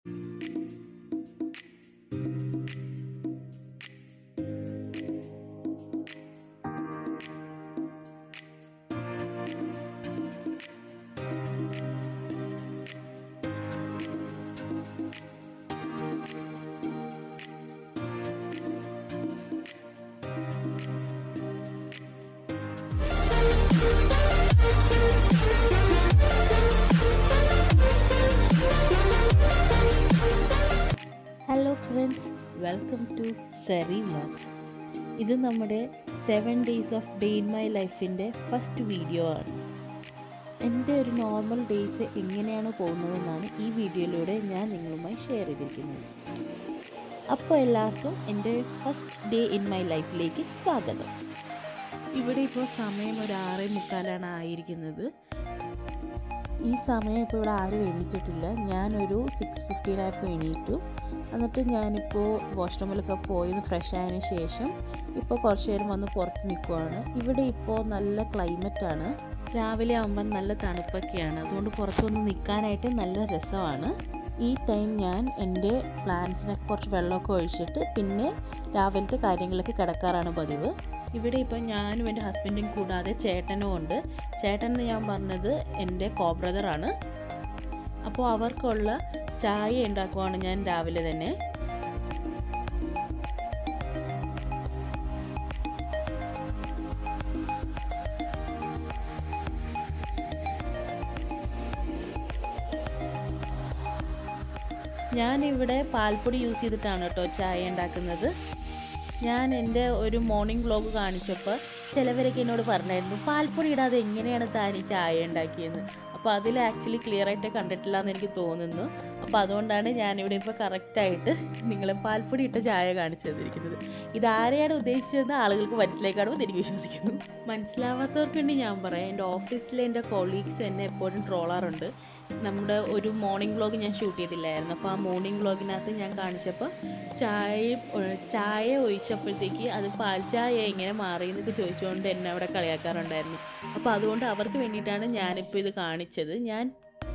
hello friends welcome to സെറി vlogs ഇത് നമ്മുടെ seven days of day in my ലൈഫിൻ്റെ ഫസ്റ്റ് വീഡിയോ ആണ് എൻ്റെ ഒരു നോർമൽ ഡേയ്സ് എങ്ങനെയാണ് പോകുന്നതെന്നാണ് ഈ വീഡിയോയിലൂടെ ഞാൻ നിങ്ങളുമായി ഷെയർ ചെയ്തിരിക്കുന്നത് അപ്പോൾ എല്ലാവർക്കും എൻ്റെ ഫസ്റ്റ് ഡേ ഇൻ മൈ ലൈഫിലേക്ക് സ്വാഗതം ഇവിടെ ഇപ്പോൾ സമയം ഒരു ആറേ മുക്കാലാണ് ആയിരിക്കുന്നത് ഈ സമയം ഇപ്പോൾ ഇവിടെ ആരും എണീറ്റിട്ടില്ല ഞാനൊരു സിക്സ് ഫിഫ്റ്റീനായപ്പോൾ എണീറ്റു എന്നിട്ട് ഞാനിപ്പോൾ വാഷ്റൂമിലൊക്കെ പോയി ഒന്ന് ഫ്രഷ് ആയതിനു ശേഷം ഇപ്പോൾ കുറച്ച് നേരം വന്ന് പുറത്ത് നിൽക്കുവാണ് ഇവിടെ ഇപ്പോൾ നല്ല ക്ലൈമറ്റാണ് രാവിലെ ആകുമ്പം നല്ല തണുപ്പൊക്കെയാണ് അതുകൊണ്ട് പുറത്തൊന്ന് നിൽക്കാനായിട്ട് നല്ല രസമാണ് ഈ ടൈം ഞാൻ എൻ്റെ പ്ലാന്റ്സിനൊക്കെ കുറച്ച് വെള്ളമൊക്കെ ഒഴിച്ചിട്ട് പിന്നെ രാവിലത്തെ കാര്യങ്ങളൊക്കെ കിടക്കാറാണ് പതിവ് ഇവിടെ ഇപ്പോൾ ഞാനും എൻ്റെ ഹസ്ബൻഡും കൂടാതെ ചേട്ടനും ഉണ്ട് ചേട്ടൻ എന്ന് ഞാൻ പറഞ്ഞത് എൻ്റെ കോബ്രദറാണ് അപ്പോൾ അവർക്കുള്ള ചായ ഉണ്ടാക്കുവാണ് ഞാൻ രാവിലെ തന്നെ ഞാനിവിടെ പാൽപ്പൊടി യൂസ് ചെയ്തിട്ടാണ് കേട്ടോ ചായ ഉണ്ടാക്കുന്നത് ഞാൻ എൻ്റെ ഒരു മോർണിംഗ് വ്ലോഗ് കാണിച്ചപ്പോൾ ചിലവരൊക്കെ എന്നോട് പറഞ്ഞായിരുന്നു പാൽപ്പൊടി ഇടാതെ എങ്ങനെയാണ് താൻ ഈ ചായ ഉണ്ടാക്കിയെന്ന് അപ്പോൾ അതിൽ ആക്ച്വലി ക്ലിയർ ആയിട്ട് കണ്ടിട്ടില്ല എന്ന് എനിക്ക് തോന്നുന്നു അപ്പോൾ അതുകൊണ്ടാണ് ഞാനിവിടെ ഇപ്പോൾ കറക്റ്റായിട്ട് നിങ്ങളെ പാൽപ്പൊടി ഇട്ട ചായ കാണിച്ചു തന്നിരിക്കുന്നത് ഇതാരെയാണ് ഉദ്ദേശിച്ചതെന്ന് ആളുകൾക്ക് മനസ്സിലായി കാണുമ്പോൾ എനിക്ക് വിശ്വസിക്കുന്നു മനസ്സിലാവാത്തവർക്ക് വേണ്ടി ഞാൻ പറയാം എൻ്റെ ഓഫീസിലെ എൻ്റെ കൊളീഗ്സ് എന്നെ എപ്പോഴും ട്രോളാറുണ്ട് നമ്മുടെ ഒരു മോർണിംഗ് വ്ലോഗ് ഞാൻ ഷൂട്ട് ചെയ്തില്ലായിരുന്നു അപ്പോൾ ആ മോർണിംഗ് വ്ലോഗിനകത്ത് ഞാൻ കാണിച്ചപ്പോൾ ചായ ചായ ഒഴിച്ചപ്പോഴത്തേക്ക് അത് പാൽ ചായ എങ്ങനെ മാറി എന്നൊക്കെ ചോദിച്ചുകൊണ്ട് എന്നെ അവിടെ കളിയാക്കാറുണ്ടായിരുന്നു അപ്പോൾ അതുകൊണ്ട് അവർക്ക് വേണ്ടിയിട്ടാണ് ഞാനിപ്പോൾ ഇത് കാണിച്ചത് ഞാൻ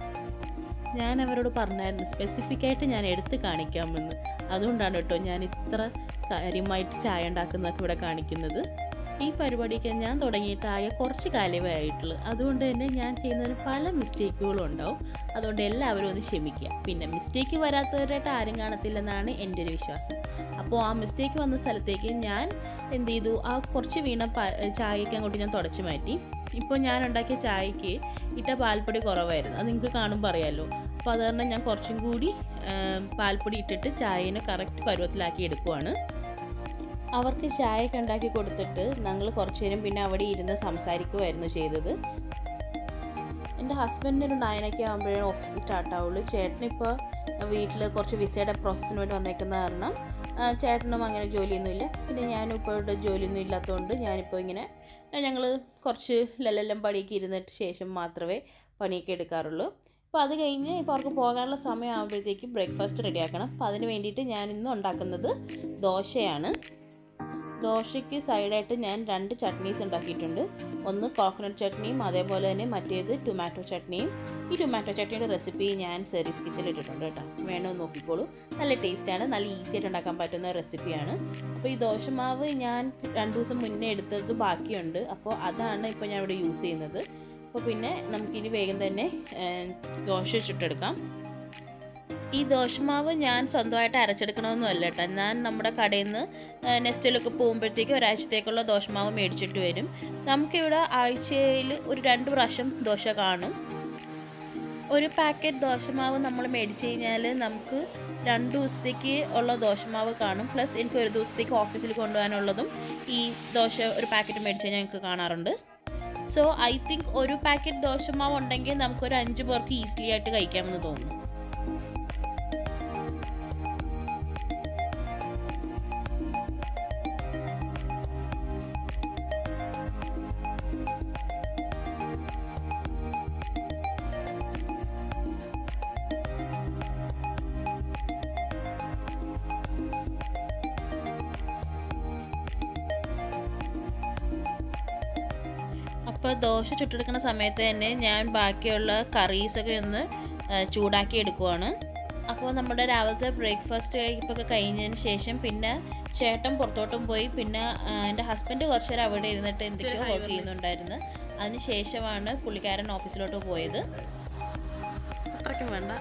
ഞാൻ അവരോട് പറഞ്ഞായിരുന്നു സ്പെസിഫിക് ആയിട്ട് ഞാൻ എടുത്ത് കാണിക്കാമെന്ന് അതുകൊണ്ടാണ് കേട്ടോ ഞാൻ ഇത്ര കാര്യമായിട്ട് ചായ ഉണ്ടാക്കുന്നതൊക്കെ ഇവിടെ കാണിക്കുന്നത് ഈ പരിപാടിയൊക്കെ ഞാൻ തുടങ്ങിയിട്ട് ആയ കുറച്ച് കാലമേ ആയിട്ടുള്ളൂ അതുകൊണ്ട് തന്നെ ഞാൻ ചെയ്യുന്നതിന് പല മിസ്റ്റേക്കുകളും ഉണ്ടാവും അതുകൊണ്ട് എല്ലാവരും ഒന്ന് ക്ഷമിക്കുക പിന്നെ മിസ്റ്റേക്ക് വരാത്തവരായിട്ട് ആരും കാണത്തില്ലെന്നാണ് എൻ്റെ ഒരു വിശ്വാസം അപ്പോൾ ആ മിസ്റ്റേക്ക് വന്ന സ്ഥലത്തേക്ക് ഞാൻ എന്ത് ചെയ്തു ആ കുറച്ച് വീണ ചായയൊക്കെ അങ്ങോട്ട് ഞാൻ തുടച്ചു മാറ്റി ഇപ്പോൾ ഞാൻ ഉണ്ടാക്കിയ ചായക്ക് ഇട്ട പാൽപ്പൊടി കുറവായിരുന്നു അത് നിങ്ങൾക്ക് കാണുമ്പോൾ അറിയാമല്ലോ അപ്പോൾ അത് കാരണം ഞാൻ കുറച്ചും കൂടി പാൽപ്പൊടി ഇട്ടിട്ട് ചായനെ കറക്റ്റ് പരുവത്തിലാക്കി എടുക്കുവാണ് അവർക്ക് ചായയൊക്കെ ഉണ്ടാക്കി കൊടുത്തിട്ട് ഞങ്ങൾ കുറച്ച് നേരം പിന്നെ അവിടെ ഇരുന്ന് സംസാരിക്കുമായിരുന്നു ചെയ്തത് എൻ്റെ ഹസ്ബൻഡിന് ഒരു നയനൊക്കെ ആകുമ്പോഴേ ഓഫീസ് സ്റ്റാർട്ട് ആവുള്ളൂ ചേട്ടനിപ്പോൾ വീട്ടിൽ കുറച്ച് വിസയുടെ പ്രോസസ്സിന് വേണ്ടി വന്നേക്കുന്ന കാരണം ചേട്ടനും അങ്ങനെ ജോലിയൊന്നുമില്ല പിന്നെ ഞാനും ഇപ്പോൾ ഇവിടെ ജോലിയൊന്നും ഇല്ലാത്തതുകൊണ്ട് ഞാനിപ്പോൾ ഇങ്ങനെ ഞങ്ങൾ കുറച്ച് ലല്ലെല്ലാം പണിയൊക്കെ ഇരുന്നിട്ട് ശേഷം മാത്രമേ പണിയൊക്കെ എടുക്കാറുള്ളൂ അപ്പോൾ അത് കഴിഞ്ഞ് ഇപ്പോൾ അവർക്ക് പോകാനുള്ള സമയം ആകുമ്പോഴത്തേക്ക് ബ്രേക്ക്ഫാസ്റ്റ് റെഡിയാക്കണം അപ്പോൾ അതിന് വേണ്ടിയിട്ട് ഞാൻ ഇന്ന് ഉണ്ടാക്കുന്നത് ദോശയാണ് ദോശയ്ക്ക് സൈഡായിട്ട് ഞാൻ രണ്ട് ചട്നീസ് ഉണ്ടാക്കിയിട്ടുണ്ട് ഒന്ന് കോക്കനട്ട് ചട്നിയും അതേപോലെ തന്നെ മറ്റേത് ടൊമാറ്റോ ചട്നിയും ഈ ടൊമാറ്റോ ചട്നിയുടെ റെസിപ്പി ഞാൻ സെറീസ് കിച്ചണിൽ ഇട്ടിട്ടുണ്ട് കേട്ടോ വേണമെന്ന് നോക്കിക്കോളൂ നല്ല ടേസ്റ്റാണ് നല്ല ഈസി ആയിട്ട് ഉണ്ടാക്കാൻ പറ്റുന്ന റെസിപ്പിയാണ് അപ്പോൾ ഈ ദോശമാവ് ഞാൻ രണ്ട് ദിവസം മുന്നേ എടുത്തത് ബാക്കിയുണ്ട് അപ്പോൾ അതാണ് ഇപ്പോൾ ഞാൻ ഇവിടെ യൂസ് ചെയ്യുന്നത് അപ്പോൾ പിന്നെ നമുക്കിനി വേഗം തന്നെ ദോശ ചുട്ടെടുക്കാം ഈ ദോശമാവ് ഞാൻ സ്വന്തമായിട്ട് അരച്ചെടുക്കണമെന്നല്ല കേട്ടോ ഞാൻ നമ്മുടെ കടയിൽ നിന്ന് നെസ്റ്റിലൊക്കെ പോകുമ്പോഴത്തേക്ക് ഒരാഴ്ചത്തേക്കുള്ള ദോശമാവ് മേടിച്ചിട്ട് വരും നമുക്കിവിടെ ആഴ്ചയിൽ ഒരു രണ്ട് പ്രാവശ്യം ദോശ കാണും ഒരു പാക്കറ്റ് ദോശമാവ് നമ്മൾ മേടിച്ച് കഴിഞ്ഞാൽ നമുക്ക് രണ്ട് ദിവസത്തേക്ക് ഉള്ള ദോശമാവ് കാണും പ്ലസ് എനിക്ക് ഒരു ദിവസത്തേക്ക് ഓഫീസിൽ കൊണ്ടുപോകാനുള്ളതും ഈ ദോശ ഒരു പാക്കറ്റ് മേടിച്ച് കഴിഞ്ഞാൽ ഞങ്ങൾക്ക് കാണാറുണ്ട് സോ ഐ തിങ്ക് ഒരു പാക്കറ്റ് ദോശമാവ് ഉണ്ടെങ്കിൽ നമുക്കൊരു അഞ്ച് പേർക്ക് ഈസിലി ആയിട്ട് കഴിക്കാമെന്ന് തോന്നുന്നു അപ്പോൾ ദോശ ചുട്ടെടുക്കുന്ന സമയത്ത് തന്നെ ഞാൻ ബാക്കിയുള്ള കറീസൊക്കെ ഒന്ന് ചൂടാക്കി എടുക്കുവാണ് അപ്പോൾ നമ്മുടെ രാവിലത്തെ ബ്രേക്ക്ഫാസ്റ്റ് കഴിപ്പൊക്കെ കഴിഞ്ഞതിന് ശേഷം പിന്നെ ചേട്ടൻ പുറത്തോട്ടും പോയി പിന്നെ ആ, എൻ്റെ ഹസ്ബൻഡ് കുറച്ച് നേരം അവിടെ ഇരുന്നിട്ട് എന്തൊക്കെയോ വർക്ക് ചെയ്യുന്നുണ്ടായിരുന്നു അതിന് ശേഷമാണ് പുള്ളിക്കാരൻ ഓഫീസിലോട്ട് പോയത് അത്രയ്ക്കും വേണ്ട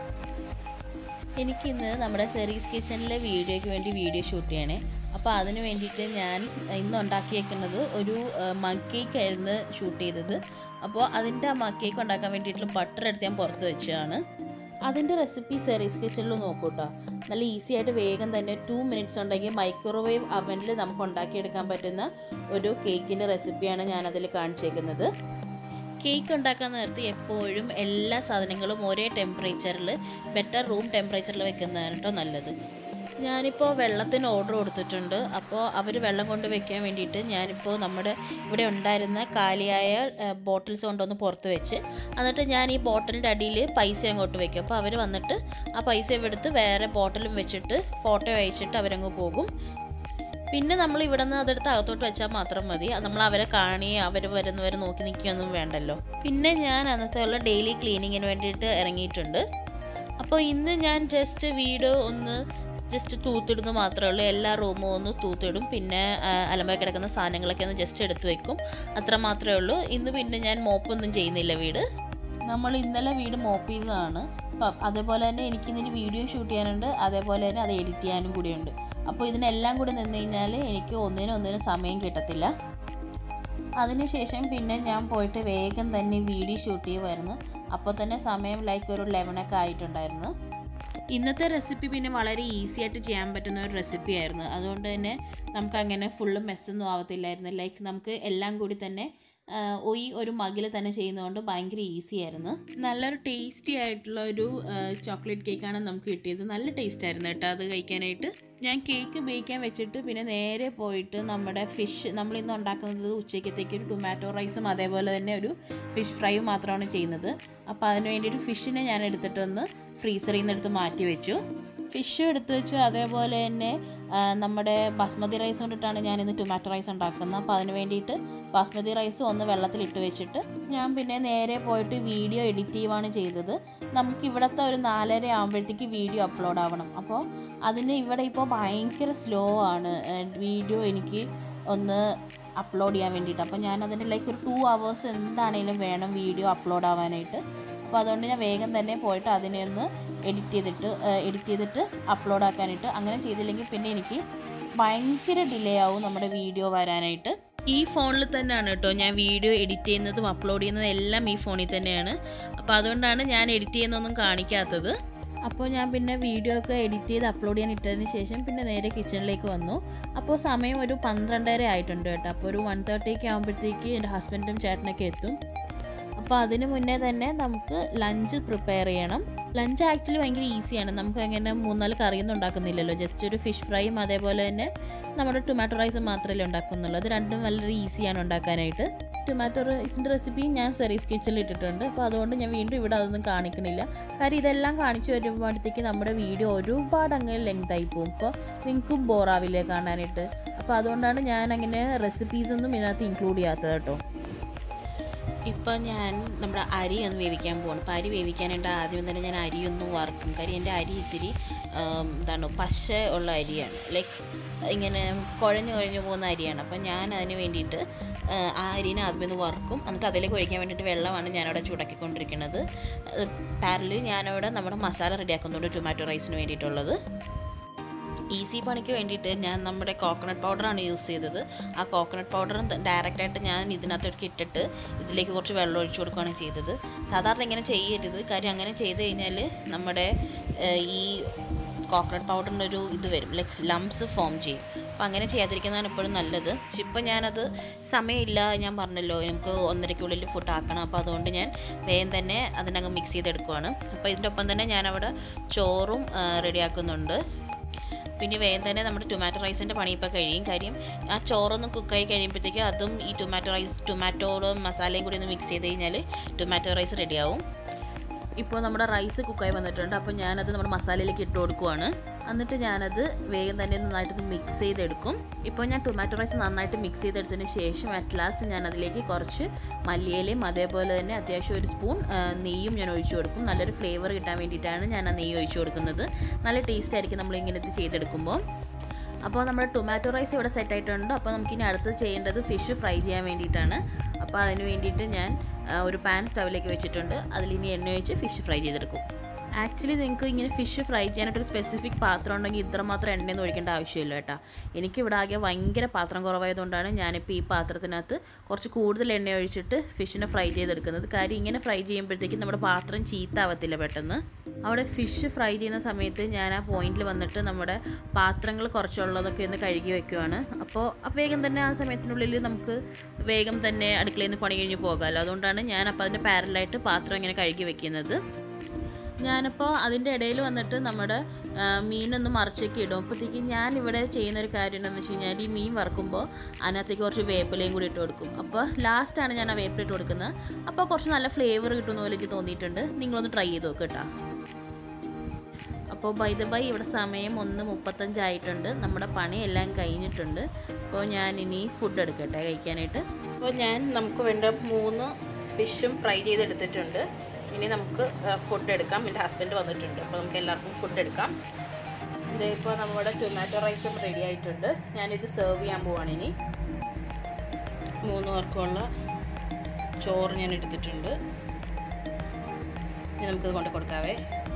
എനിക്കിന്ന് നമ്മുടെ സെറീസ് കിച്ചണിലെ വീഡിയോയ്ക്ക് വേണ്ടി വീഡിയോ ഷൂട്ട് ചെയ്യണേ അപ്പോൾ അതിന് വേണ്ടിയിട്ട് ഞാൻ ഇന്ന് ഉണ്ടാക്കിയേക്കുന്നത് ഒരു മഗ് കേക്ക് ആയിരുന്നു ഷൂട്ട് ചെയ്തത് അപ്പോൾ അതിൻ്റെ ആ മഗ് കേക്ക് ഉണ്ടാക്കാൻ വേണ്ടിയിട്ടുള്ള ബട്ടർ എടുത്ത് ഞാൻ പുറത്ത് വെച്ചതാണ് അതിൻ്റെ റെസിപ്പി സെറീസ് കിച്ചണിൽ നോക്കൂ കേട്ടോ നല്ല ഈസി ആയിട്ട് വേഗം തന്നെ ടു മിനിറ്റ്സ് ഉണ്ടെങ്കിൽ മൈക്രോവേവ് അവനിൽ നമുക്ക് ഉണ്ടാക്കിയെടുക്കാൻ പറ്റുന്ന ഒരു കേക്കിൻ്റെ റെസിപ്പിയാണ് ഞാനതിൽ കാണിച്ചേക്കുന്നത് കേക്ക് ഉണ്ടാക്കാൻ നേരത്ത് എപ്പോഴും എല്ലാ സാധനങ്ങളും ഒരേ ടെമ്പറേച്ചറിൽ ബെറ്റർ റൂം ടെമ്പറേച്ചറിൽ വെക്കുന്നതാണ് കേട്ടോ നല്ലത് ഞാനിപ്പോൾ വെള്ളത്തിന് ഓർഡർ കൊടുത്തിട്ടുണ്ട് അപ്പോൾ അവർ വെള്ളം കൊണ്ട് വെക്കാൻ വേണ്ടിയിട്ട് ഞാനിപ്പോൾ നമ്മുടെ ഇവിടെ ഉണ്ടായിരുന്ന കാലിയായ ബോട്ടിൽസ് കൊണ്ടൊന്ന് പുറത്ത് വെച്ച് എന്നിട്ട് ഞാൻ ഈ ബോട്ടിലിൻ്റെ അടിയിൽ പൈസ അങ്ങോട്ട് വെക്കും അപ്പോൾ അവർ വന്നിട്ട് ആ പൈസ എടുത്ത് വേറെ ബോട്ടിലും വെച്ചിട്ട് ഫോട്ടോ അയച്ചിട്ട് അവരങ്ങ് പോകും പിന്നെ നമ്മൾ ഇവിടെ നിന്ന് അതെടുത്ത് അകത്തോട്ട് വെച്ചാൽ മാത്രം മതി അത് നമ്മൾ അവരെ കാണി അവർ വരുന്നവരെ നോക്കി നിൽക്കുകയൊന്നും വേണ്ടല്ലോ പിന്നെ ഞാൻ അന്നത്തെ ഉള്ള ഡെയിലി ക്ലീനിങ്ങിന് വേണ്ടിയിട്ട് ഇറങ്ങിയിട്ടുണ്ട് അപ്പോൾ ഇന്ന് ഞാൻ ജസ്റ്റ് വീട് ഒന്ന് ജസ്റ്റ് തൂത്തിടുന്നു മാത്രമേ ഉള്ളൂ എല്ലാ റൂമും ഒന്ന് തൂത്തിടും പിന്നെ ആ, അലമ്പായി കിടക്കുന്ന സാധനങ്ങളൊക്കെ ഒന്ന് ജസ്റ്റ് എടുത്ത് വെക്കും അത്ര മാത്രമേ ഉള്ളൂ ഇന്ന് പിന്നെ ഞാൻ മോപ്പൊന്നും ചെയ്യുന്നില്ല വീട് നമ്മൾ ഇന്നലെ വീട് മോപ്പ് ചെയ്തതാണ് അപ്പം അതേപോലെ തന്നെ എനിക്കിന്നിന് വീഡിയോ ഷൂട്ട് ചെയ്യാനുണ്ട് അതേപോലെ തന്നെ അത് എഡിറ്റ് ചെയ്യാനും കൂടിയുണ്ട് അപ്പോൾ ഇതിനെല്ലാം കൂടി നിന്ന് കഴിഞ്ഞാൽ എനിക്ക് ഒന്നിനും ഒന്നിനും സമയം കിട്ടത്തില്ല അതിനുശേഷം പിന്നെ ഞാൻ പോയിട്ട് വേഗം തന്നെ വീഡിയോ ഷൂട്ട് ചെയ്യുമായിരുന്നു അപ്പോൾ തന്നെ സമയം ലൈക്ക് ഒരു ലെവനൊക്കെ ആയിട്ടുണ്ടായിരുന്നു ഇന്നത്തെ റെസിപ്പി പിന്നെ വളരെ ഈസി ആയിട്ട് ചെയ്യാൻ പറ്റുന്ന ഒരു റെസിപ്പി ആയിരുന്നു അതുകൊണ്ട് തന്നെ നമുക്ക് അങ്ങനെ ഫുള്ള് മെസ്സൊന്നും ആവത്തില്ലായിരുന്നു ലൈക്ക് നമുക്ക് എല്ലാം കൂടി തന്നെ ആ, ഈ ഒരു മകിൽ തന്നെ ചെയ്യുന്നതുകൊണ്ട് ഭയങ്കര ഈസി ആയിരുന്നു നല്ലൊരു ടേസ്റ്റി ആയിട്ടുള്ള ഒരു ചോക്ലേറ്റ് കേക്കാണ് നമുക്ക് കിട്ടിയത് നല്ല ടേസ്റ്റ് ആയിരുന്നു കേട്ടോ അത് കഴിക്കാനായിട്ട് ഞാൻ കേക്ക് ബേക്കാൻ വെച്ചിട്ട് പിന്നെ നേരെ പോയിട്ട് നമ്മുടെ ഫിഷ് നമ്മൾ ഇന്ന് ഉണ്ടാക്കുന്നത് ഉച്ചയ്ക്കത്തേക്ക് ഒരു ടൊമാറ്റോ റൈസും അതേപോലെ തന്നെ ഒരു ഫിഷ് ഫ്രൈയും മാത്രമാണ് ചെയ്യുന്നത് അപ്പോൾ അതിന് വേണ്ടിയിട്ട് ഫിഷിനെ ഞാൻ എടുത്തിട്ടൊന്ന് ഫ്രീസറിൽ നിന്ന് എടുത്ത് മാറ്റി വെച്ചു ഫിഷ് എടുത്ത് വെച്ചു അതേപോലെ തന്നെ ആ, നമ്മുടെ ബാസ്മതി റൈസ് കൊണ്ടിട്ടാണ് ഞാനിന്ന് ടൊമാറ്റോ റൈസ് ഉണ്ടാക്കുന്നത് അപ്പോൾ അതിന് വേണ്ടിയിട്ട് ബാസ്മതി റൈസ് ഒന്ന് വെള്ളത്തിലിട്ട് വെച്ചിട്ട് ഞാൻ പിന്നെ നേരെ പോയിട്ട് വീഡിയോ എഡിറ്റ് ചെയ്യുവാണ് ചെയ്തത് നമുക്ക് ഇവിടുത്തെ ഒരു നാലര ആകുമ്പോഴത്തേക്ക് വീഡിയോ അപ്ലോഡ് ആവണം അപ്പോൾ അതിന് ഇവിടെ ഇപ്പോൾ ഭയങ്കര സ്ലോ ആണ് വീഡിയോ എനിക്ക് ഒന്ന് അപ്ലോഡ് ചെയ്യാൻ വേണ്ടിയിട്ട് അപ്പോൾ ഞാൻ അതിന് ലൈക്ക് ഒരു ടു അവേഴ്സ് എന്താണേലും വേണം വീഡിയോ അപ്ലോഡ് ആവാനായിട്ട് അപ്പോൾ അതുകൊണ്ട് ഞാൻ വേഗം തന്നെ പോയിട്ട് അതിനെ ഒന്ന് എഡിറ്റ് ചെയ്തിട്ട് എഡിറ്റ് ചെയ്തിട്ട് അപ്ലോഡ് ആക്കാനായിട്ട് അങ്ങനെ ചെയ്തില്ലെങ്കിൽ പിന്നെ എനിക്ക് ഭയങ്കര ഡിലേ ആവും നമ്മുടെ വീഡിയോ വരാനായിട്ട് ഈ ഫോണിൽ തന്നെയാണ് കേട്ടോ ഞാൻ വീഡിയോ എഡിറ്റ് ചെയ്യുന്നതും അപ്ലോഡ് ചെയ്യുന്നതും എല്ലാം ഈ ഫോണിൽ തന്നെയാണ് അപ്പോൾ അതുകൊണ്ടാണ് ഞാൻ എഡിറ്റ് ചെയ്യുന്നതൊന്നും കാണിക്കാത്തത് അപ്പോൾ ഞാൻ പിന്നെ വീഡിയോ ഒക്കെ എഡിറ്റ് ചെയ്ത് അപ്ലോഡ് ചെയ്യാൻ ഇട്ടതിന് ശേഷം പിന്നെ നേരെ കിച്ചണിലേക്ക് വന്നു അപ്പോൾ സമയം ഒരു പന്ത്രണ്ടര ആയിട്ടുണ്ട് കേട്ടോ അപ്പോൾ ഒരു വൺ തേർട്ടിക്ക് ആകുമ്പോഴത്തേക്ക് എൻ്റെ ഹസ്ബൻഡും ചേട്ടനൊക്കെ എത്തും അപ്പോൾ അതിന് മുന്നേ തന്നെ നമുക്ക് ലഞ്ച് പ്രിപ്പയർ ചെയ്യണം ലഞ്ച് ആക്ച്വലി ഭയങ്കര ഈസിയാണ് നമുക്ക് അങ്ങനെ മൂന്നാല് കറിയൊന്നും ഉണ്ടാക്കുന്നില്ലല്ലോ ജസ്റ്റ് ഒരു ഫിഷ് ഫ്രൈയും അതേപോലെ തന്നെ നമ്മുടെ ടൊമാറ്റോ റൈസും മാത്രമല്ലേ ഉണ്ടാക്കുന്നുള്ളൂ അത് രണ്ടും വളരെ ഈസിയാണ് ഉണ്ടാക്കാനായിട്ട് ടൊമാറ്റോ റൈസിൻ്റെ റെസിപ്പി ഞാൻ സെറീസ് കിച്ചണിൽ ഇട്ടിട്ടുണ്ട് അപ്പോൾ അതുകൊണ്ട് ഞാൻ വീണ്ടും ഇവിടെ അതൊന്നും കാണിക്കണില്ല കാര്യം ഇതെല്ലാം കാണിച്ചു വരുമ്പോഴത്തേക്ക് നമ്മുടെ വീഡിയോ ഒരുപാട് അങ്ങ് ലെങ്ത് ആയി പോകും ഇപ്പോൾ നിങ്ങൾക്കും ബോറാവില്ലേ കാണാനായിട്ട് അപ്പോൾ അതുകൊണ്ടാണ് ഞാൻ അങ്ങനെ റെസിപ്പീസൊന്നും ഇതിനകത്ത് ഇൻക്ലൂഡ് ചെയ്യാത്തത് കേട്ടോ ഇപ്പം ഞാൻ നമ്മുടെ അരി ഒന്ന് വേവിക്കാൻ പോകണം അപ്പോൾ അരി വേവിക്കാനായിട്ട് ആദ്യം തന്നെ ഞാൻ അരി ഒന്ന് വറുക്കും കാര്യം എൻ്റെ അരി ഇത്തിരി ആം, എന്താണ് പശ ഉള്ള അരിയാണ് ലൈക്ക് ഇങ്ങനെ കുഴഞ്ഞു കുഴഞ്ഞു പോകുന്ന അരിയാണ് അപ്പം ഞാൻ അതിന് വേണ്ടിയിട്ട് ആ, ആ അരിനെ ആദ്യം ഒന്ന് വറുക്കും എന്നിട്ട് അതിലേക്ക് ഒഴിക്കാൻ വേണ്ടിയിട്ട് വെള്ളമാണ് ഞാനവിടെ ചൂടാക്കിക്കൊണ്ടിരിക്കുന്നത് പാരലിൽ ഞാനവിടെ നമ്മുടെ മസാല റെഡിയാക്കുന്നുണ്ട് ടൊമാറ്റോ റൈസിന് വേണ്ടിയിട്ടുള്ളത് ഈസി പണിക്ക് വേണ്ടിയിട്ട് ഞാൻ നമ്മുടെ കോക്കനട്ട് പൗഡറാണ് യൂസ് ചെയ്തത് ആ കോക്കനട്ട് പൗഡർ ഡയറക്റ്റായിട്ട് ഞാൻ ഇതിനകത്തേക്ക് ഇട്ടിട്ട് ഇതിലേക്ക് കുറച്ച് വെള്ളം ഒഴിച്ചു കൊടുക്കുകയാണ് ചെയ്തത് സാധാരണ ഇങ്ങനെ ചെയ്യരുത് കാര്യം അങ്ങനെ ചെയ്ത് കഴിഞ്ഞാൽ നമ്മുടെ ഏഹ്, ഈ കോക്കനട്ട് പൗഡറിൻ്റെ ഒരു ഇത് വരും ലൈക്ക് ലംസ് ഫോം ചെയ്യും അപ്പോൾ അങ്ങനെ ചെയ്യാതിരിക്കുന്നതാണ് എപ്പോഴും നല്ലത് പക്ഷെ ഇപ്പം ഞാനത് സമയമില്ല ഞാൻ പറഞ്ഞല്ലോ എനിക്ക് ഒന്നരയ്ക്കുള്ളിൽ ഫുഡ് ആക്കണം അപ്പോൾ അതുകൊണ്ട് ഞാൻ വേഗം തന്നെ അതിനങ്ങ് മിക്സ് ചെയ്തെടുക്കുവാണ് അപ്പോൾ ഇതിൻ്റെ ഒപ്പം തന്നെ ഞാനവിടെ ചോറും റെഡിയാക്കുന്നുണ്ട് പിന്നെ വേഗം തന്നെ നമ്മുടെ ടൊമാറ്റോ റൈസിൻ്റെ പണി ഇപ്പോൾ കഴിയും കാര്യം ആ ചോറൊന്ന് കുക്കായി കഴിയുമ്പോഴത്തേക്കും അതും ഈ ടൊമാറ്റോ റൈസ് ടൊമാറ്റോടും മസാലയും കൂടി ഒന്ന് മിക്സ് ചെയ്ത് കഴിഞ്ഞാൽ ടൊമാറ്റോ റൈസ് റെഡിയാവും ഇപ്പോൾ നമ്മുടെ റൈസ് കുക്കായി വന്നിട്ടുണ്ട് അപ്പോൾ ഞാനത് നമ്മുടെ മസാലയിലേക്ക് ഇട്ട് കൊടുക്കുവാണ് എന്നിട്ട് ഞാനത് വേഗം തന്നെ നന്നായിട്ട് മിക്സ് ചെയ്തെടുക്കും ഇപ്പോൾ ഞാൻ ടൊമാറ്റോ റൈസ് നന്നായിട്ട് മിക്സ് ചെയ്തെടുത്തതിന് ശേഷം അറ്റ് ലാസ്റ്റ് ഞാൻ അതിലേക്ക് കുറച്ച് മല്ലിയിലയും അതേപോലെ തന്നെ അത്യാവശ്യം ഒരു സ്പൂൺ ആ, നെയ്യും ഞാൻ ഒഴിച്ചു കൊടുക്കും നല്ലൊരു ഫ്ലേവർ കിട്ടാൻ വേണ്ടിയിട്ടാണ് ഞാൻ ആ നെയ്യ് ഒഴിച്ചു കൊടുക്കുന്നത് നല്ല ടേസ്റ്റ് ആയിരിക്കും നമ്മൾ ഇങ്ങനെ ഇത് ചെയ്തെടുക്കുമ്പോൾ അപ്പോൾ നമ്മുടെ ടൊമാറ്റോ റൈസ് ഇവിടെ സെറ്റ് ആയിട്ടുണ്ട് അപ്പോൾ നമുക്കിനി അടുത്ത് ചെയ്യേണ്ടത് ഫിഷ് ഫ്രൈ ചെയ്യാൻ വേണ്ടിയിട്ടാണ് അപ്പോൾ അതിന് വേണ്ടിയിട്ട് ഞാൻ ആ, ഒരു പാൻ സ്റ്റവിലേക്ക് വെച്ചിട്ടുണ്ട് അതിലിനി എണ്ണ ഒഴിച്ച് ഫിഷ് ഫ്രൈ ചെയ്തെടുക്കും ആക്ച്വലി നിങ്ങൾക്ക് ഇങ്ങനെ ഫിഷ് ഫ്രൈ ചെയ്യാനായിട്ട് ഒരു സ്പെസിഫിക് പാത്രം ഉണ്ടെങ്കിൽ ഇത്രമാത്രം എണ്ണയൊന്നും ഒഴിക്കേണ്ട ആവശ്യമില്ല കേട്ടോ എനിക്കിവിടെ ആകെ ഭയങ്കര പാത്രം കുറവായതുകൊണ്ടാണ് ഞാനിപ്പോൾ ഈ പാത്രത്തിനകത്ത് കുറച്ച് കൂടുതൽ എണ്ണ ഒഴിച്ചിട്ട് ഫിഷിനെ ഫ്രൈ ചെയ്തെടുക്കുന്നത് കാര്യം ഇങ്ങനെ ഫ്രൈ ചെയ്യുമ്പോഴത്തേക്കും നമ്മുടെ പാത്രം ചീത്താവത്തില്ല പെട്ടെന്ന് അവിടെ ഫിഷ് ഫ്രൈ ചെയ്യുന്ന സമയത്ത് ഞാൻ ആ പോയിന്റിൽ വന്നിട്ട് നമ്മുടെ പാത്രങ്ങൾ കുറച്ചുള്ളതൊക്കെ ഒന്ന് കഴുകി വെക്കുവാണ് അപ്പോൾ വേഗം തന്നെ ആ സമയത്തിനുള്ളിൽ നമുക്ക് വേഗം തന്നെ അടുക്കളയിൽ നിന്ന് പണി കഴിഞ്ഞ് പോകാമല്ലോ അതുകൊണ്ടാണ് ഞാൻ അപ്പോൾ അതിൻ്റെ പാരലായിട്ട് പാത്രം ഇങ്ങനെ കഴുകി വെക്കുന്നത് ഞാനിപ്പോൾ അതിൻ്റെ ഇടയിൽ വന്നിട്ട് നമ്മുടെ ആ, മീനൊന്ന് മറിച്ചൊക്കെ ഇടും അപ്പോഴത്തേക്കും ഞാൻ ഇവിടെ ചെയ്യുന്ന ഒരു കാര്യം എന്താണെന്ന് വെച്ച് കഴിഞ്ഞാൽ ഈ മീൻ വറക്കുമ്പോൾ അതിനകത്തേക്ക് കുറച്ച് വേപ്പിലയും കൂടി ഇട്ട് കൊടുക്കും അപ്പോൾ ലാസ്റ്റാണ് ഞാൻ ആ വേപ്പില ഇട്ട് കൊടുക്കുന്നത് അപ്പോൾ കുറച്ച് നല്ല ഫ്ലേവർ കിട്ടുന്ന പോലെ എനിക്ക് തോന്നിയിട്ടുണ്ട് നിങ്ങളൊന്ന് ട്രൈ ചെയ്ത് നോക്ക് കേട്ടോ അപ്പോൾ ബൈ ദ ബൈ ഇവിടെ സമയം ഒന്ന് മുപ്പത്തഞ്ചായിട്ടുണ്ട് നമ്മുടെ പണിയെല്ലാം കഴിഞ്ഞിട്ടുണ്ട് അപ്പോൾ ഞാൻ ഇനി ഫുഡ് എടുക്കട്ടെ കഴിക്കാനായിട്ട് അപ്പോൾ ഞാൻ നമുക്ക് വേണ്ട മൂന്ന് ഫിഷും ഫ്രൈ ചെയ്തെടുത്തിട്ടുണ്ട് ഇനി നമുക്ക് ഫുഡ് എടുക്കാം എൻ്റെ ഹസ്ബൻഡ് വന്നിട്ടുണ്ട് അപ്പോൾ നമുക്ക് എല്ലാവർക്കും ഫുഡ് എടുക്കാം ഇതിപ്പോൾ നമ്മുടെ ടൊമാറ്റോ റൈസും റെഡി ആയിട്ടുണ്ട് ഞാനിത് സെർവ് ചെയ്യാൻ പോവാണ് ഇനി മൂന്ന് പേർക്കുള്ള ചോറ് ഞാൻ എടുത്തിട്ടുണ്ട് ഇനി നമുക്കിത് കൊണ്ട് കൊടുക്കാവേ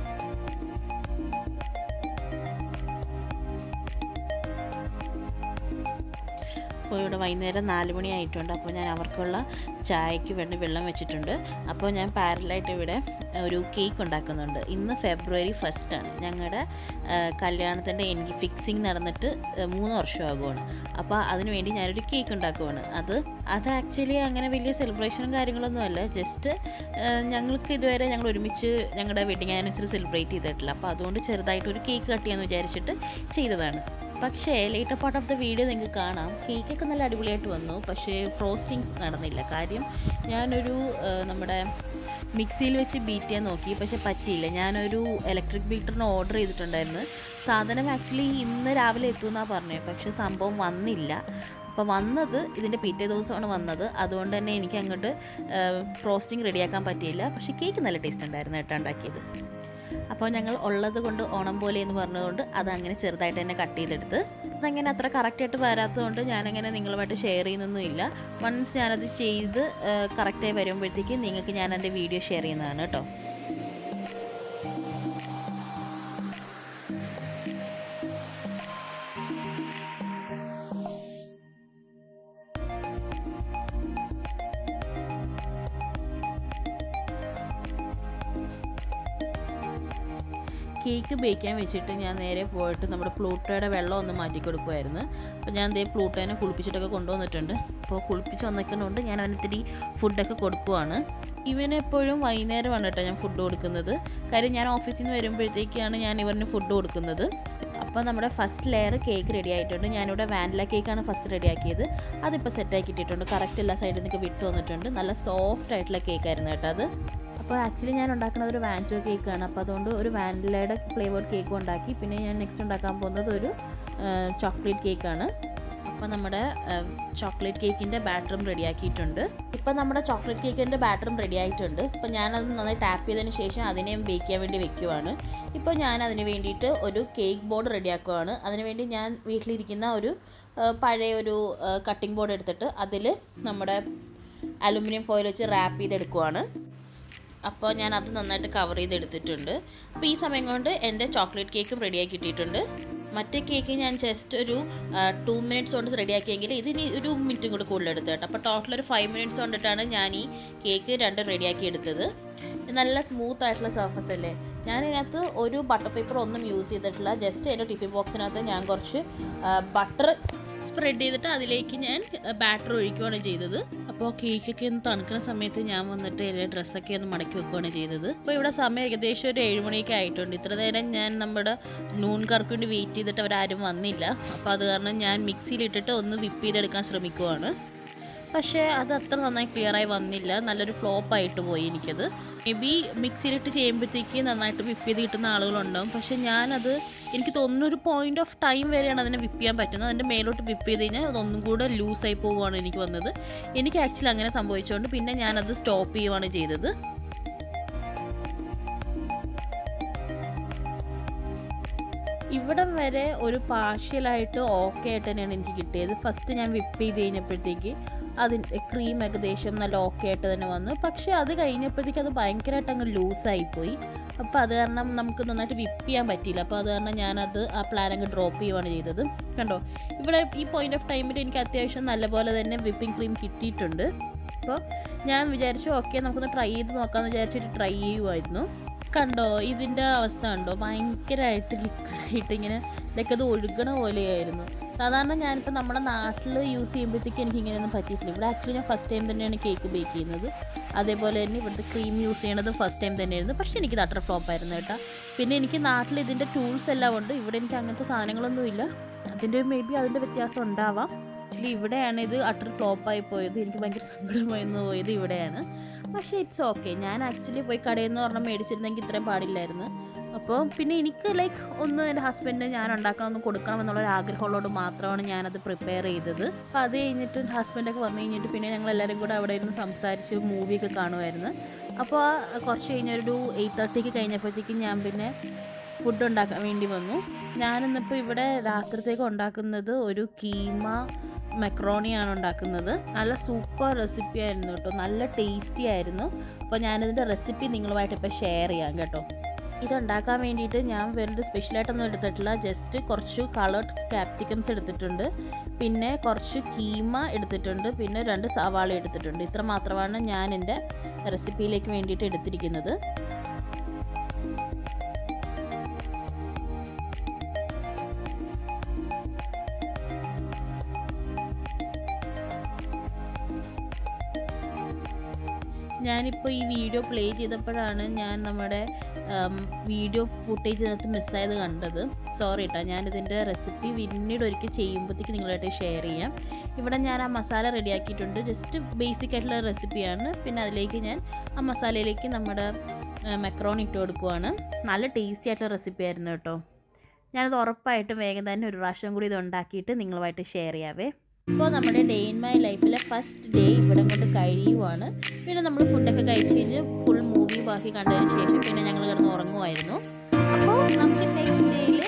അപ്പോൾ ഇവിടെ വൈകുന്നേരം നാല് മണി ആയിട്ടുണ്ട് അപ്പോൾ ഞാൻ അവർക്കുള്ള ചായക്ക് വേണ്ടി വെള്ളം വെച്ചിട്ടുണ്ട് അപ്പോൾ ഞാൻ പാരലായിട്ട് ഇവിടെ ഒരു കേക്ക് ഉണ്ടാക്കുന്നുണ്ട് ഇന്ന് ഫെബ്രുവരി ഫസ്റ്റാണ് ഞങ്ങളുടെ കല്യാണത്തിൻ്റെ എനിക്ക് ഫിക്സിങ് നടന്നിട്ട് ആ, മൂന്ന് വർഷമാകുവാണ് അപ്പോൾ അതിന് വേണ്ടി ഞാനൊരു കേക്ക് ഉണ്ടാക്കുവാണ് അത് അത് ആക്ച്വലി അങ്ങനെ വലിയ സെലിബ്രേഷനും കാര്യങ്ങളൊന്നും അല്ല ജസ്റ്റ് ഞങ്ങൾക്ക് ഇതുവരെ ഞങ്ങൾ ഒരുമിച്ച് ഞങ്ങളുടെ വെഡിങ് ആനിവേഴ്സറി സെലിബ്രേറ്റ് ചെയ്തിട്ടില്ല അപ്പോൾ അതുകൊണ്ട് ചെറുതായിട്ട് ഒരു കേക്ക് കട്ട് ചെയ്യാമെന്ന് വിചാരിച്ചിട്ട് ചെയ്തതാണ് പക്ഷേ later part of the video നിങ്ങൾക്ക് കാണാം കേക്കൊക്കെ നല്ല അടിപൊളിയായിട്ട് വന്നു പക്ഷേ ഫ്രോസ്റ്റിങ്സ് നടന്നില്ല കാര്യം ഞാനൊരു ആ, നമ്മുടെ മിക്സിയിൽ വെച്ച് ബീറ്റ് ചെയ്യാൻ നോക്കി പക്ഷെ പറ്റിയില്ല ഞാനൊരു ഇലക്ട്രിക് ബീറ്ററിന് ഓർഡർ ചെയ്തിട്ടുണ്ടായിരുന്നു സാധനം ആക്ച്വലി ഇന്ന് രാവിലെ എത്തുമെന്നാണ് പറഞ്ഞത് പക്ഷെ സംഭവം വന്നില്ല അപ്പോൾ വന്നത് ഇതിൻ്റെ പിറ്റേ ദിവസമാണ് വന്നത് അതുകൊണ്ട് തന്നെ എനിക്ക് അങ്ങോട്ട് ഫ്രോസ്റ്റിംഗ് റെഡിയാക്കാൻ പറ്റിയില്ല പക്ഷേ കേക്ക് നല്ല ടേസ്റ്റ് ഉണ്ടായിരുന്നു കേട്ടോ ഉണ്ടാക്കിയത് അപ്പോൾ ഞങ്ങൾ ഉള്ളത് കൊണ്ട് ഓണം പോലെ എന്ന് പറഞ്ഞതുകൊണ്ട് അതങ്ങനെ ചെറുതായിട്ട് തന്നെ കട്ട് ചെയ്തെടുത്ത് അതങ്ങനെ അത്ര കറക്റ്റായിട്ട് വരാത്തതുകൊണ്ട് ഞാനങ്ങനെ നിങ്ങളുമായിട്ട് ഷെയർ ചെയ്യുന്നൊന്നുമില്ല വൺസ് ഞാനത് ചെയ്ത് കറക്റ്റായി വരുമ്പോഴത്തേക്ക് നിങ്ങൾക്ക് ഞാൻ എൻ്റെ വീഡിയോ ഷെയർ ചെയ്യുന്നതാണ് കേട്ടോ കേക്ക് ബേക്കാൻ വെച്ചിട്ട് ഞാൻ നേരെ പോയിട്ട് നമ്മുടെ പ്ലൂട്ടോയുടെ വെള്ളം ഒന്ന് മാറ്റി കൊടുക്കുമായിരുന്നു അപ്പോൾ ഞാൻ ദേ പ്ലൂട്ടോനെ കുളിപ്പിച്ചിട്ടൊക്കെ കൊണ്ടുവന്നിട്ടുണ്ട് അപ്പോൾ കുളിപ്പിച്ച് വന്നിരിക്കുന്നതുകൊണ്ട് ഞാൻ അവന് ഇത്തിരി ഫുഡൊക്കെ കൊടുക്കുവാണ് ഇവനെപ്പോഴും വൈകുന്നേരമാണ് കേട്ടോ ഞാൻ ഫുഡ് കൊടുക്കുന്നത് കാര്യം ഞാൻ ഓഫീസിൽ നിന്ന് വരുമ്പോഴത്തേക്കാണ് ഞാൻ ഇവന് ഫുഡ് കൊടുക്കുന്നത് അപ്പോൾ നമ്മുടെ ഫസ്റ്റ് ലെയർ കേക്ക് റെഡി ആയിട്ടുണ്ട് ഞാനിവിടെ വാനില കേക്കാണ് ഫസ്റ്റ് റെഡി ആക്കിയത് അതിപ്പോൾ സെറ്റാക്കി ഇട്ടിട്ടുണ്ട് കറക്റ്റ് എല്ലാ സൈഡിൽ നിന്നൊക്കെ വിട്ടു വന്നിട്ടുണ്ട് നല്ല സോഫ്റ്റ് ആയിട്ടുള്ള കേക്കായിരുന്നു കേട്ടോ അത് അപ്പോൾ ആക്ച്വലി ഞാൻ ഉണ്ടാക്കുന്നത് ഒരു വാൻചോ കേക്കാണ് അപ്പോൾ അതുകൊണ്ട് ഒരു വാനിലയുടെ ഫ്ലേവേർഡ് കേക്കും ഉണ്ടാക്കി പിന്നെ ഞാൻ നെക്സ്റ്റ് ഉണ്ടാക്കാൻ പോകുന്നത് ഒരു ചോക്ലേറ്റ് കേക്കാണ് അപ്പോൾ നമ്മുടെ ചോക്ലേറ്റ് കേക്കിൻ്റെ ബാറ്ററും റെഡിയാക്കിയിട്ടുണ്ട് ഇപ്പോൾ നമ്മുടെ ചോക്ലേറ്റ് കേക്കിൻ്റെ ബാറ്ററും റെഡി ആയിട്ടുണ്ട് ഇപ്പോൾ ഞാനത് നന്നായി ടാപ്പ് ചെയ്തതിന് ശേഷം അതിനെ ബേക്ക് ചെയ്യാൻ വേണ്ടി വെക്കുവാണ് ഇപ്പോൾ ഞാൻ അതിന് വേണ്ടിയിട്ട് ഒരു കേക്ക് ബോർഡ് റെഡിയാക്കുവാണ് അതിനുവേണ്ടി ഞാൻ വീട്ടിലിരിക്കുന്ന ഒരു ആ, പഴയ ഒരു കട്ടിംഗ് ബോർഡ് എടുത്തിട്ട് അതിൽ നമ്മുടെ അലുമിനിയം ഫോയിൽ വെച്ച് റാപ്പ് ചെയ്തെടുക്കുവാണ് അപ്പോൾ ഞാൻ അത് നന്നായിട്ട് കവർ ചെയ്തെടുത്തിട്ടുണ്ട് അപ്പോൾ ഈ സമയം കൊണ്ട് എൻ്റെ ചോക്ലേറ്റ് കേക്കും റെഡിയാക്കി കിട്ടിയിട്ടുണ്ട് മറ്റേ കേക്ക് ഞാൻ ജസ്റ്റ് ഒരു ടു മിനിറ്റ്സ് കൊണ്ട് റെഡിയാക്കിയെങ്കിൽ ഇതിന് ഒരു മിനിറ്റും കൂടി കൂടുതൽ എടുത്തു കേട്ടോ അപ്പോൾ ടോട്ടൽ ഒരു ഫൈവ് മിനിറ്റ്സ് കൊണ്ടിട്ടാണ് ഞാൻ ഈ കേക്ക് രണ്ടും റെഡിയാക്കി എടുത്തത് ഇത് നല്ല സ്മൂത്ത് ആയിട്ടുള്ള സർഫസ് അല്ലേ ഞാൻ ഇതിനകത്ത് ഒരു ബട്ടർ പേപ്പർ ഒന്നും യൂസ് ചെയ്തിട്ടില്ല ജസ്റ്റ് എൻ്റെ ടിഫിൻ ബോക്സിനകത്ത് ഞാൻ കുറച്ച് ബട്ടർ സ്പ്രെഡ് ചെയ്തിട്ട് അതിലേക്ക് ഞാൻ ബാറ്റർ ഒഴിക്കുകയാണ് ചെയ്തത് അപ്പോൾ കേക്കൊക്കെ ഒന്ന് തണുക്കുന്ന സമയത്ത് ഞാൻ വന്നിട്ട് എൻ്റെ ഡ്രസ്സൊക്കെ ഒന്ന് മടക്കി വെക്കുകയാണ് ചെയ്തത് അപ്പോൾ ഇവിടെ സമയം ഏകദേശം ഒരു ഏഴുമണിയൊക്കെ ആയിട്ടുണ്ട് ഇത്ര നേരം ഞാൻ നമ്മുടെ നൂൺ കർക്ക് വേണ്ടി വെയിറ്റ് ചെയ്തിട്ട് അവരാരും വന്നില്ല അപ്പോൾ അത് കാരണം ഞാൻ മിക്സിയിലിട്ടിട്ട് ഒന്ന് വിപ്പ് ചെയ്തെടുക്കാൻ ശ്രമിക്കുവാണ് പക്ഷേ അത് അത്ര നന്നായി ക്ലിയറായി വന്നില്ല നല്ലൊരു ഫ്ലോപ്പായിട്ട് പോയി എനിക്കത് മേ ബി മിക്സിയിലിട്ട് ചെയ്യുമ്പോഴത്തേക്ക് നന്നായിട്ട് വിപ്പ് ചെയ്ത് കിട്ടുന്ന ആളുകളുണ്ടാവും പക്ഷേ ഞാനത് എനിക്ക് തോന്നുന്നു ഒരു പോയിന്റ് ഓഫ് ടൈം വരെയാണ് അതിനെ വിപ്പ് ചെയ്യാൻ പറ്റുന്നത് അതിൻ്റെ മേലോട്ട് വിപ്പ് ചെയ്ത് കഴിഞ്ഞാൽ അതൊന്നും കൂടെ ലൂസായി പോവുകയാണ് എനിക്ക് വന്നത് എനിക്ക് ആക്ച്വലി അങ്ങനെ സംഭവിച്ചുകൊണ്ട് പിന്നെ ഞാനത് സ്റ്റോപ്പ് ചെയ്യുവാണ് ചെയ്തത് ഇവിടം വരെ ഒരു പാർഷ്യലായിട്ട് ഓക്കെ ആയിട്ട് തന്നെയാണ് എനിക്ക് കിട്ടിയത് ഫസ്റ്റ് ഞാൻ വിപ്പ് ചെയ്ത് കഴിഞ്ഞപ്പോഴത്തേക്ക് അതിൻ്റെ ക്രീം ഏകദേശം നല്ല ഓക്കെ ആയിട്ട് തന്നെ വന്നു പക്ഷേ അത് കഴിഞ്ഞപ്പോഴത്തേക്ക് അത് ഭയങ്കരമായിട്ട് അങ്ങ് ലൂസായിപ്പോയി അപ്പോൾ അത് കാരണം നമുക്ക് നന്നായിട്ട് വിപ്പ് ചെയ്യാൻ പറ്റിയില്ല അപ്പോൾ അത് കാരണം ഞാനത് ആ പ്ലാൻ അങ്ങ് ഡ്രോപ്പ് ചെയ്യുവാണ് ചെയ്തത് കണ്ടോ ഇവിടെ ഈ പോയിന്റ് ഓഫ് ടൈമിൽ എനിക്ക് അത്യാവശ്യം നല്ലപോലെ തന്നെ വിപ്പിംഗ് ക്രീം കിട്ടിയിട്ടുണ്ട് അപ്പോൾ ഞാൻ വിചാരിച്ചു ഓക്കെ നമുക്കൊന്ന് ട്രൈ ചെയ്ത് നോക്കാമെന്ന് വിചാരിച്ചിട്ട് ട്രൈ ചെയ്യുമായിരുന്നു കണ്ടോ ഇതിൻ്റെ അവസ്ഥ കണ്ടോ ഭയങ്കരമായിട്ട് ലിക്വിഡായിട്ട് ഇങ്ങനെ ഇതൊക്കെ അത് ഒഴുകണ പോലെയായിരുന്നു സാധാരണ ഞാനിപ്പോൾ നമ്മുടെ നാട്ടിൽ യൂസ് ചെയ്യുമ്പോഴത്തേക്ക് എനിക്ക് ഇങ്ങനെയൊന്നും പറ്റിയിട്ടില്ല ഇവിടെ ആക്ച്വലി ഞാൻ ഫസ്റ്റ് ടൈം തന്നെയാണ് കേക്ക് ബേക്ക് ചെയ്യുന്നത് അതേപോലെ തന്നെ ഇവിടുത്തെ ക്രീം യൂസ് ചെയ്യണത് ഫസ്റ്റ് ടൈം തന്നെയായിരുന്നു പക്ഷേ എനിക്ക് അത്ര ഫ്ലോപ്പ് ആയിരുന്നു കേട്ടോ പിന്നെ എനിക്ക് നാട്ടിൽ ഇതിൻ്റെ ടൂൾസ് എല്ലാം ഉണ്ട് ഇവിടെ എനിക്ക് അങ്ങനത്തെ സാധനങ്ങളൊന്നുമില്ല അതിൻ്റെ മേ ബി അതിൻ്റെ വ്യത്യാസം ഉണ്ടാവാം ആക്ച്വലി ഇവിടെയാണ് ഇത് അട്ടർ ഫ്ലോപ്പായി പോയത് എനിക്ക് ഭയങ്കര സങ്കടമായിരുന്നു പോയത് ഇവിടെയാണ് പക്ഷേ ഇറ്റ്സ് ഓക്കെ ഞാൻ ആക്ച്വലി പോയി കടയിൽ നിന്ന് പറഞ്ഞാൽ മേടിച്ചിരുന്നെങ്കിൽ ഇത്രയും പാടില്ലായിരുന്നു അപ്പോൾ പിന്നെ എനിക്ക് ലൈക്ക് ഒന്ന് എൻ്റെ ഹസ്ബൻഡിന് ഞാൻ ഉണ്ടാക്കണം ഒന്ന് കൊടുക്കണം എന്നുള്ള ഒരു ആഗ്രഹമുള്ളതുകൊണ്ട് മാത്രമാണ് ഞാനത് പ്രിപ്പയർ ചെയ്തത് അപ്പോൾ അത് കഴിഞ്ഞിട്ട് ഹസ്ബൻഡൊക്കെ വന്നു കഴിഞ്ഞിട്ട് പിന്നെ ഞങ്ങൾ എല്ലാവരും കൂടെ അവിടെ ഇരുന്ന് സംസാരിച്ച് മൂവിയൊക്കെ കാണുമായിരുന്നു അപ്പോൾ ആ കുറച്ച് കഴിഞ്ഞൊരു എയ്റ്റ് തേർട്ടിക്ക് കഴിഞ്ഞപ്പോഴത്തേക്കും ഞാൻ പിന്നെ ഫുഡ് ഉണ്ടാക്കാൻ വേണ്ടി വന്നു ഞാനിന്നിപ്പോൾ ഇവിടെ രാത്രിത്തേക്ക് ഉണ്ടാക്കുന്നത് ഒരു കീമ മെക്രോണിയാണ് ഉണ്ടാക്കുന്നത് നല്ല സൂപ്പർ റെസിപ്പി ആയിരുന്നു കേട്ടോ നല്ല ടേസ്റ്റി ആയിരുന്നു അപ്പോൾ ഞാനിതിൻ്റെ റെസിപ്പി നിങ്ങളുമായിട്ട് ഇപ്പോൾ ഷെയർ ചെയ്യാം കേട്ടോ ഇതുണ്ടാക്കാൻ വേണ്ടിയിട്ട് ഞാൻ വേറെ സ്പെഷ്യലായിട്ടൊന്നും എടുത്തിട്ടില്ല ജസ്റ്റ് കുറച്ച് കളർഡ് ക്യാപ്സിക്കംസ് എടുത്തിട്ടുണ്ട് പിന്നെ കുറച്ച് കീമ എടുത്തിട്ടുണ്ട് പിന്നെ രണ്ട് സവാള എടുത്തിട്ടുണ്ട് ഇത്ര മാത്രമാണ് ഞാൻ എൻ്റെ റെസിപ്പിയിലേക്ക് വേണ്ടിയിട്ട് എടുത്തിരിക്കുന്നത് ഞാനിപ്പോൾ ഈ വീഡിയോ പ്ലേ ചെയ്തപ്പോഴാണ് ഞാൻ നമ്മുടെ വീഡിയോ ഫുട്ടേജിനകത്ത് മിസ്സായത് കണ്ടത് സോറി കേട്ടോ ഞാനിതിൻ്റെ റെസിപ്പി പിന്നീട് ഒരിക്കൽ ചെയ്യുമ്പോഴത്തേക്ക് നിങ്ങളായിട്ട് ഷെയർ ചെയ്യാം ഇവിടെ ഞാൻ ആ മസാല റെഡിയാക്കിയിട്ടുണ്ട് ജസ്റ്റ് ബേസിക് ആയിട്ടുള്ള റെസിപ്പിയാണ് പിന്നെ അതിലേക്ക് ഞാൻ ആ മസാലയിലേക്ക് നമ്മുടെ മെക്രോൺ ഇട്ട് കൊടുക്കുവാണ് നല്ല ടേസ്റ്റി ആയിട്ടുള്ള റെസിപ്പി ആയിരുന്നു കേട്ടോ ഞാനത് ഉറപ്പായിട്ടും വേഗം തന്നെ ഒരു പ്രാവശ്യം കൂടി ഇത് ഉണ്ടാക്കിയിട്ട് നിങ്ങളുമായിട്ട് ഷെയർ ചെയ്യാവേ ഇപ്പോൾ നമ്മുടെ ഡേ ഇൻ മൈ ലൈഫിലെ ഫസ്റ്റ് ഡേ ഇവിടെ കൊണ്ട് കഴിയുവാണ് പിന്നെ നമ്മൾ ഫുഡൊക്കെ കഴിച്ച് കഴിഞ്ഞ് ഫുൾ മൂവി ബാക്കി കണ്ടതിന് ശേഷം പിന്നെ ഞങ്ങൾ കിടന്ന് ഉറങ്ങുമായിരുന്നു അപ്പോൾ നമുക്ക് നെക്സ്റ്റ് ഡേയിൽ